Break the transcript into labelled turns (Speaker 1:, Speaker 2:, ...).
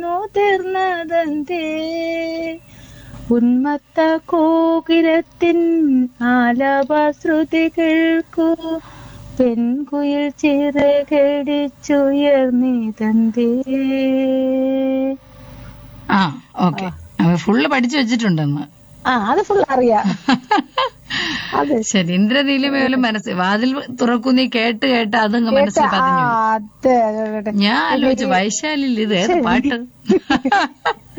Speaker 1: തീർന്നതന്തേ ഉന്മത്ത കോകിലത്തിൻ ആലപശ്രുതികൾക്കു പെൺകുയിൽ ചിറകടിച്ചുയർന്നിതന്തേ
Speaker 2: ആ okay full പഠിച്ചു വെച്ചിട്ടുണ്ടെന്ന്
Speaker 1: ആ അത് ഫുൾ അറിയാം അതെ
Speaker 2: ശരി ഇന്ദ്രനീലിമ പോലും മനസ്സിൽ വാതിൽ തുറക്കുന്നീ കേട്ട് കേട്ട് അതങ്ങ് മനസ്സിൽ
Speaker 1: ആ
Speaker 2: പതിഞ്ഞു
Speaker 1: അതെ അതെ അതെ
Speaker 2: ഞാൻ ആലോചിച്ചു വൈശാലിൽ ഇത് ഏത് പാട്ട്